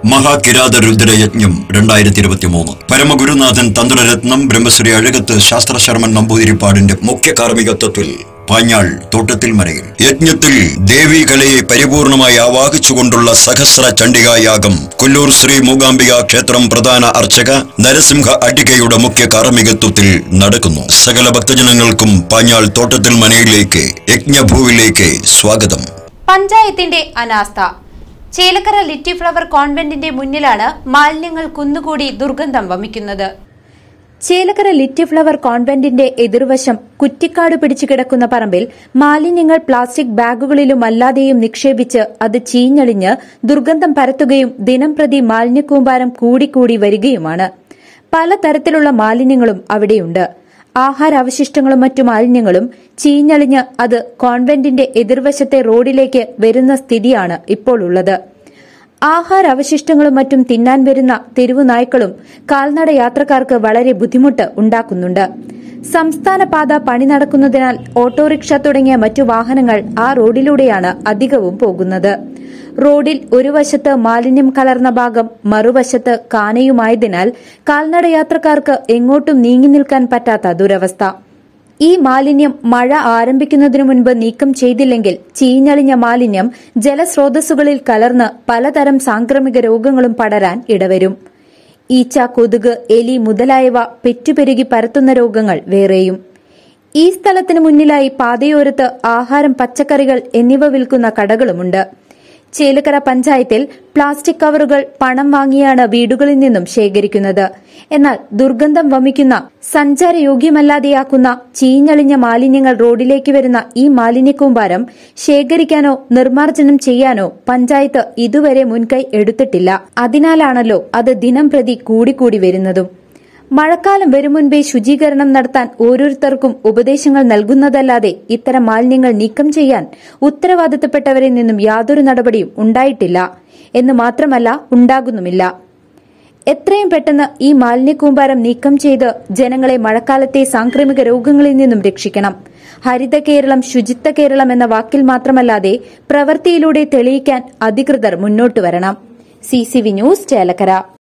മഹാകിരാത രുദ്രയജ്ഞം രണ്ടായിരത്തി ഇരുപത്തി മൂന്ന് പരമഗുരുനാഥൻ തന്ത്രരത്നം ബ്രഹ്മശ്രീ അഴകത്ത് ശാസ്ത്രശർമ്മൻ നമ്പൂതിരിപ്പാടിന്റെ മുഖ്യ കാർമ്മികത്വത്തിൽ പാഞ്ഞാൾ തോട്ടത്തിൽ മരയിൽ യജ്ഞത്തിൽ ദേവീ കലയെ പരിപൂർണമായി ആവാഹിച്ചുകൊണ്ടുള്ള സഹസ്ര ചണ്ഡികായാഗം കൊല്ലൂർ ശ്രീ മൂകാംബിക ക്ഷേത്രം പ്രധാന അർച്ചക നരസിംഹ അടികയുടെ മുഖ്യ കാർമ്മികത്വത്തിൽ നടക്കുന്നു സകല ഭക്തജനങ്ങൾക്കും പാഞ്ഞാൾ തോട്ടത്തിൽ മനയിലേക്ക് യജ്ഞഭൂവിലേക്ക് സ്വാഗതം പഞ്ചായത്തിന്റെ അനാസ്ഥ ചേലക്കര ലിറ്റി ഫ്ലവർ കോൺവെന്റിന്റെ മുന്നിലാണ് മാലിന്യങ്ങൾ കുന്നുകൂടി ദുർഗന്ധം വമിക്കുന്നത് ചേലക്കര ലിറ്റി ഫ്ലവർ കോൺവെന്റിന്റെ എതിർവശം കുറ്റിക്കാട് പിടിച്ചു കിടക്കുന്ന പറമ്പിൽ മാലിന്യങ്ങൾ പ്ലാസ്റ്റിക് ബാഗുകളിലും അല്ലാതെയും നിക്ഷേപിച്ച് അത് ചീഞ്ഞളിഞ്ഞ് ദുർഗന്ധം പരത്തുകയും ദിനംപ്രതി മാലിന്യക്കൂമ്പാരം കൂടിക്കൂടി വരികയുമാണ് പലതരത്തിലുള്ള മാലിന്യങ്ങളും അവിടെയുണ്ട് ആഹാരാവശിഷ്ടങ്ങളും മറ്റു മാലിന്യങ്ങളും ചീഞ്ഞളിഞ്ഞ് അത് കോൺവെന്റിന്റെ എതിർവശത്തെ റോഡിലേക്ക് വരുന്ന സ്ഥിതിയാണ് ഇപ്പോൾ ഉള്ളത് ആഹാരാവശിഷ്ടങ്ങളും മറ്റും തിന്നാൻ വരുന്ന തെരുവു നായ്ക്കളും കാൽനട യാത്രക്കാർക്ക് വളരെ ബുദ്ധിമുട്ട് ഉണ്ടാക്കുന്നുണ്ട് സംസ്ഥാന പാത പണി നടക്കുന്നതിനാൽ ഓട്ടോറിക്ഷ തുടങ്ങിയ മറ്റു വാഹനങ്ങൾ ആ റോഡിലൂടെയാണ് അധികവും പോകുന്നത് റോഡിൽ ഒരു വശത്ത് മാലിന്യം കലർന്ന ഭാഗം മറുവശത്ത് കാനയുമായതിനാൽ കാൽനട യാത്രക്കാർക്ക് എങ്ങോട്ടും നീങ്ങി നിൽക്കാൻ പറ്റാത്ത ദുരവസ്ഥ ഈ മാലിന്യം മഴ ആരംഭിക്കുന്നതിനു മുൻപ് നീക്കം ചെയ്തില്ലെങ്കിൽ ചീഞ്ഞളിഞ്ഞ മാലിന്യം ജലസ്രോതസ്സുകളിൽ കലർന്ന് പലതരം സാംക്രമിക രോഗങ്ങളും പടരാൻ ഇടവരും ഈച്ച കൊതുക് എലി മുതലായവ പെറ്റുപെരുകി പരത്തുന്ന രോഗങ്ങൾ വേറെയും ഈ സ്ഥലത്തിന് മുന്നിലായി പാതയോരത്ത് ആഹാരം പച്ചക്കറികൾ എന്നിവ വിൽക്കുന്ന കടകളുമുണ്ട് ചേലക്കര പഞ്ചായത്തിൽ പ്ലാസ്റ്റിക് കവറുകൾ പണം വാങ്ങിയാണ് വീടുകളിൽ നിന്നും ശേഖരിക്കുന്നത് എന്നാൽ ദുർഗന്ധം വമിക്കുന്ന സഞ്ചാരയോഗ്യമല്ലാതെയാക്കുന്ന ചീഞ്ഞളിഞ്ഞ മാലിന്യങ്ങൾ റോഡിലേക്ക് വരുന്ന ഈ മാലിന്യക്കൂമ്പാരം ശേഖരിക്കാനോ നിർമ്മാർജ്ജനം ചെയ്യാനോ പഞ്ചായത്ത് ഇതുവരെ മുൻകൈ എടുത്തിട്ടില്ല അതിനാലാണല്ലോ അത് ദിനം പ്രതി കൂടിക്കൂടി വരുന്നതും മഴക്കാലം വരും മുൻപേ ശുചീകരണം നടത്താൻ ഓരോരുത്തർക്കും ഉപദേശങ്ങൾ നൽകുന്നതല്ലാതെ ഇത്തരം മാലിന്യങ്ങൾ നീക്കം ചെയ്യാൻ ഉത്തരവാദിത്തപ്പെട്ടവരിൽ നിന്നും യാതൊരു നടപടിയും ഉണ്ടായിട്ടില്ല എന്ന് മാത്രമല്ല ഉണ്ടാകുന്നുമില്ല എത്രയും പെട്ടെന്ന് ഈ മാലിന്യക്കൂമ്പാരം നീക്കം ചെയ്ത് ജനങ്ങളെ മഴക്കാലത്തെ സാംക്രമിക രോഗങ്ങളിൽ നിന്നും രക്ഷിക്കണം ഹരിത കേരളം ശുചിത്വ കേരളം എന്ന വാക്കിൽ മാത്രമല്ലാതെ പ്രവൃത്തിയിലൂടെ തെളിയിക്കാൻ അധികൃതർ മുന്നോട്ട് വരണം സി ന്യൂസ് ചേലക്കര